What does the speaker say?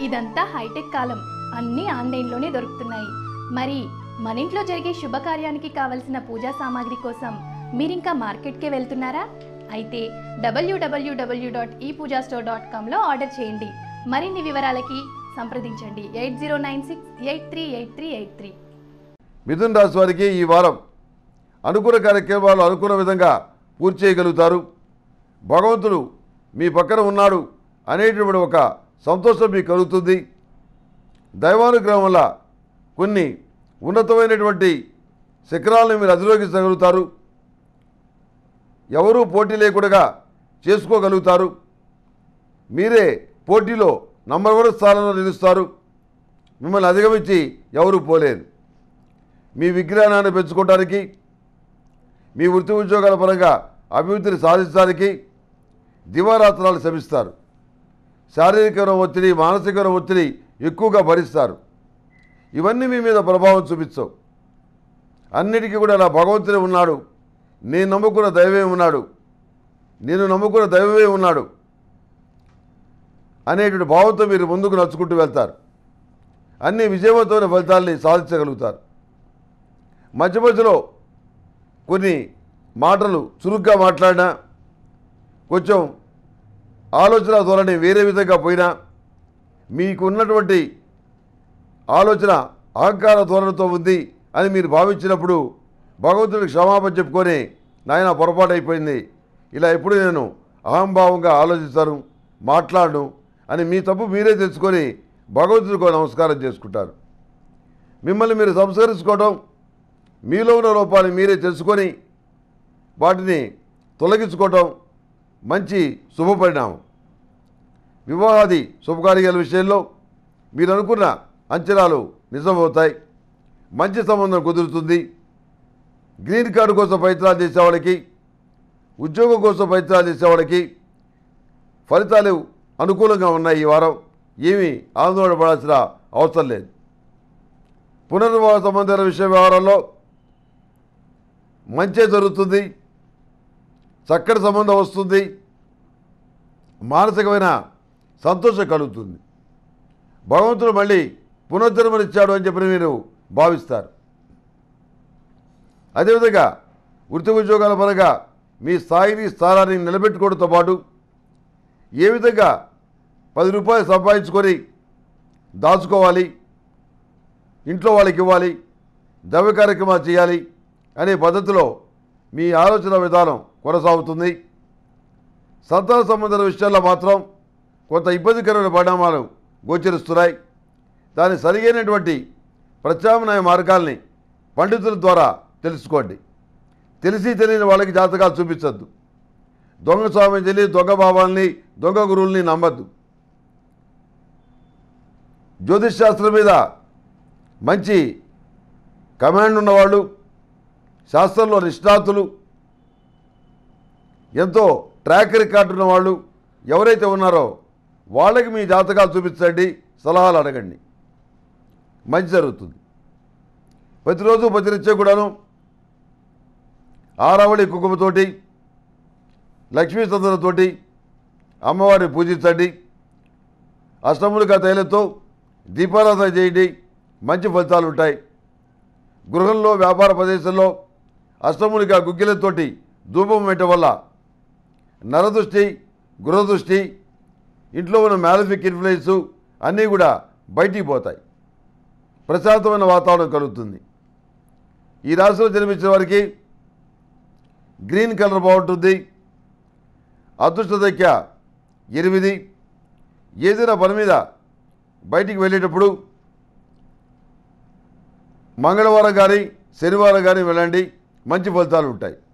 ఇదంతా హైటెక్ కాలం అన్నీ ఆన్లైన్లోనే దొరుకుతున్నాయి మరి మన ఇంట్లో జరిగే శుభకార్యానికి కావలసిన పూజా సామాగ్రి కోసం మీరింకా మార్కెట్కే వెళ్తున్నారా అయితే డబ్ల్యూడబ్ల్యూడబ్ల్యూ dot e Pooja store dot కామ్లో ఆర్డర్ చేయండి మరిన్ని వివరాలకి సంప్రదించండి eight zero nine six eight three eight three eight three Mithun రాశి వారికి ఈ వారం అనుకూల కార్యక్రమాలు అనుకున్న విధంగా పూర్తి చేయగలుగుతారు భగవంతుడు మీ పక్కన ఉన్నాడు అనేటువంటి ఒక సంతోషం మీకు కలుగుతుంది దైవానుగ్రహం వల్ల కొన్ని ఉన్నతమైనటువంటి శిఖరాలను మీరు అధిరోగించగలుగుతారు ఎవరూ పోటీ లేకుండా చేసుకోగలుగుతారు మీరే పోటీలో నంబర్ వన్ స్థానంలో నిలుస్తారు మిమ్మల్ని అధిగమించి ఎవరూ పోలేరు మీ విజ్ఞానాన్ని పెంచుకోవడానికి మీ వృత్తి ఉద్యోగాల పరంగా అభివృద్ధిని సాధించడానికి దివారాత్రాలు శ్రమిస్తారు శారీరకమైన ఒత్తిడి మానసికమైన ఒత్తిడి ఎక్కువగా భరిస్తారు ఇవన్నీ మీ మీద ప్రభావం చూపించవు అన్నిటికీ కూడా నా భగవంతుడే ఉన్నాడు నేను నమ్ముకున్న దైవమే ఉన్నాడు నేను నమ్ముకున్న దైవమే ఉన్నాడు అనేటువంటి భావంతో మీరు ముందుకు నడుచుకుంటూ వెళ్తారు అన్ని విజయవంతమైన ఫలితాల్ని సాధించగలుగుతారు మధ్య మధ్యలో కొన్ని మాటలు చురుగ్గా మాట్లాడినా కొంచెం ఆలోచన ధోరణి వేరే విధంగా పోయినా మీకు ఉన్నటువంటి ఆలోచన అహంకార ధోరణితో ఉంది అని మీరు భావించినప్పుడు భగవంతుడికి క్షమాపణ చెప్పుకొని నాయన పొరపాటు అయిపోయింది ఇలా ఎప్పుడు నేను అహంభావంగా ఆలోచిస్తాను మాట్లాడను అని మీ తప్పు మీరే తెలుసుకొని భగవంతుడికి నమస్కారం చేసుకుంటారు మిమ్మల్ని మీరు సంస్కరించుకోవడం మీలో ఉన్న లోపాలు మీరే తెలుసుకొని వాటిని తొలగించుకోవటం మంచి శుభపరిణామం వివాహాది శుభకార్యాల విషయంలో మీరు అనుకున్న అంచనాలు నిజమవుతాయి మంచి సంబంధం కుదురుతుంది గ్రీన్ కార్డు కోసం ప్రయత్నాలు చేసేవాళ్ళకి ఉద్యోగం కోసం ప్రయత్నాలు చేసేవాళ్ళకి ఫలితాలు అనుకూలంగా ఉన్నాయి ఈ వారం ఏమీ ఆందోళన పడాల్సిన అవసరం లేదు పునర్వివాహ సంబంధాల విషయ వ్యవహారంలో మంచే జరుగుతుంది చక్కటి సంబంధం వస్తుంది మానసికమైన సంతోషం కలుగుతుంది భగవంతుడు మళ్ళీ పునర్జన్మనిచ్చాడు అని చెప్పి మీరు భావిస్తారు అదేవిధంగా వృత్తి ఉద్యోగాల పరంగా మీ స్థాయిని స్థానాన్ని నిలబెట్టుకోవడంతో పాటు ఏ విధంగా పది రూపాయలు సంపాదించుకొని దాచుకోవాలి ఇంట్లో వాళ్ళకి ఇవ్వాలి దైవ కార్యక్రమాలు చేయాలి అనే పద్ధతిలో మీ ఆలోచన విధానం కొనసాగుతుంది సంతాన సంబంధాల విషయాల్లో మాత్రం కొంత ఇబ్బందికరమైన పరిణామాలు గోచరిస్తున్నాయి దాని సరిగైనటువంటి ప్రత్యామ్నాయ మార్గాల్ని పండితుల ద్వారా తెలుసుకోండి తెలిసి తెలియని వాళ్ళకి జాతకాలు చూపించద్దు దొంగ స్వామించని దొంగ బాబాల్ని దొంగ గురువుల్ని నమ్మద్దు జ్యోతిష్ శాస్త్రం మీద మంచి కమాండ్ ఉన్నవాళ్ళు శాస్త్రంలో నిష్ణాతులు ఎంతో ట్రాక్ రికార్డు ఉన్నవాళ్ళు ఎవరైతే ఉన్నారో వాళ్ళకి మీ జాతకాలు చూపించండి సలహాలు అడగండి మంచి జరుగుతుంది ప్రతిరోజు ప్రతినిత్యం కూడాను ఆరావళి కుంకుమతోటి లక్ష్మీ సందనతోటి అమ్మవారిని పూజించండి అష్టములుగా తైలంతో దీపారాధన చేయండి మంచి ఫలితాలు ఉంటాయి గృహంలో వ్యాపార ప్రదేశంలో అష్టములుగా గుగ్గిలతోటి ధూపం వేయటం వల్ల నరదృష్టి గృహదృష్టి ఇంట్లో ఉన్న మ్యాలఫిక్ ఇన్ఫ్లుయెన్స్ అన్నీ కూడా బయటికి పోతాయి ప్రశాంతమైన వాతావరణం కలుగుతుంది ఈ రాశిలో జన్మించిన వారికి గ్రీన్ కలర్ బాగుంటుంది అదృష్ట సంఖ్య ఎనిమిది ఏదైనా పని మీద బయటికి వెళ్ళేటప్పుడు మంగళవారం కానీ శనివారం కానీ వెళ్ళండి మంచి ఫలితాలు ఉంటాయి